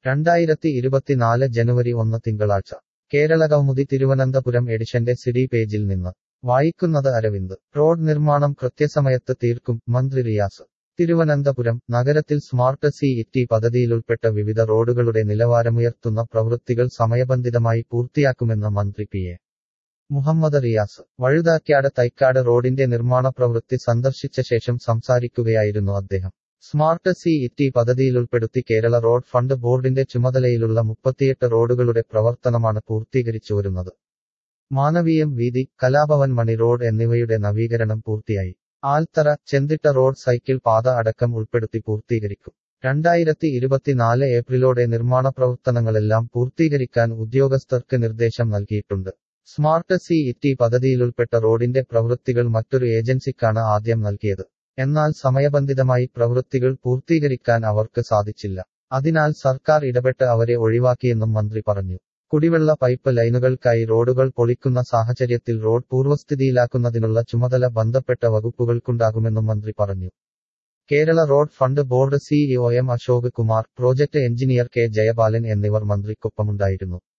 രണ്ടായിരത്തി ഇരുപത്തിനാല് ജനുവരി ഒന്ന് തിങ്കളാഴ്ച കേരള കൗമുദി തിരുവനന്തപുരം എഡിഷന്റെ സിഡി പേജിൽ നിന്ന് വായിക്കുന്നത് അരവിന്ദ് റോഡ് നിർമ്മാണം കൃത്യസമയത്ത് തീർക്കും മന്ത്രി റിയാസ് തിരുവനന്തപുരം നഗരത്തിൽ സ്മാർട്ട് സി ഇറ്റി പദ്ധതിയിലുൾപ്പെട്ട വിവിധ റോഡുകളുടെ നിലവാരമുയർത്തുന്ന പ്രവൃത്തികൾ സമയബന്ധിതമായി പൂർത്തിയാക്കുമെന്ന് മന്ത്രി പി എ മുഹമ്മദ് റിയാസ് വഴുതാക്കാട് തൈക്കാട് റോഡിന്റെ നിർമ്മാണ പ്രവൃത്തി സന്ദർശിച്ച ശേഷം സംസാരിക്കുകയായിരുന്നു അദ്ദേഹം സ്മാർട്ട് സി ഇറ്റി പദ്ധതിയിലുൾപ്പെടുത്തി കേരള റോഡ് ഫണ്ട് ബോർഡിന്റെ ചുമതലയിലുള്ള മുപ്പത്തിയെട്ട് റോഡുകളുടെ പ്രവർത്തനമാണ് പൂർത്തീകരിച്ചു വരുന്നത് മാനവീയം വീതി കലാഭവൻ മണി റോഡ് എന്നിവയുടെ നവീകരണം പൂർത്തിയായി ആൽത്തറ ചെന്തിട്ട റോഡ് സൈക്കിൾ പാത അടക്കം ഉൾപ്പെടുത്തി പൂർത്തീകരിക്കും രണ്ടായിരത്തി ഇരുപത്തിനാല് ഏപ്രിലോടെ നിർമ്മാണ പ്രവർത്തനങ്ങളെല്ലാം പൂർത്തീകരിക്കാൻ ഉദ്യോഗസ്ഥർക്ക് നിർദ്ദേശം നൽകിയിട്ടുണ്ട് സ്മാർട്ട് സി ഇറ്റി പദ്ധതിയിലുൾപ്പെട്ട റോഡിന്റെ പ്രവൃത്തികൾ മറ്റൊരു ഏജൻസിക്കാണ് ആദ്യം നൽകിയത് എന്നാൽ സമയബന്ധിതമായി പ്രവൃത്തികൾ പൂർത്തീകരിക്കാൻ അവർക്ക് സാധിച്ചില്ല അതിനാൽ സർക്കാർ ഇടപെട്ട് അവരെ ഒഴിവാക്കിയെന്നും മന്ത്രി പറഞ്ഞു കുടിവെള്ള പൈപ്പ് ലൈനുകൾക്കായി റോഡുകൾ പൊളിക്കുന്ന സാഹചര്യത്തിൽ റോഡ് പൂർവ്വസ്ഥിതിയിലാക്കുന്നതിനുള്ള ചുമതല ബന്ധപ്പെട്ട വകുപ്പുകൾക്കുണ്ടാകുമെന്നും മന്ത്രി പറഞ്ഞു Kerala road fund board CEO M Ashok Kumar project engineer K Jayapalan എന്നിവർ മന്ത്രിക്കൊപ്പമുണ്ടായിരുന്നു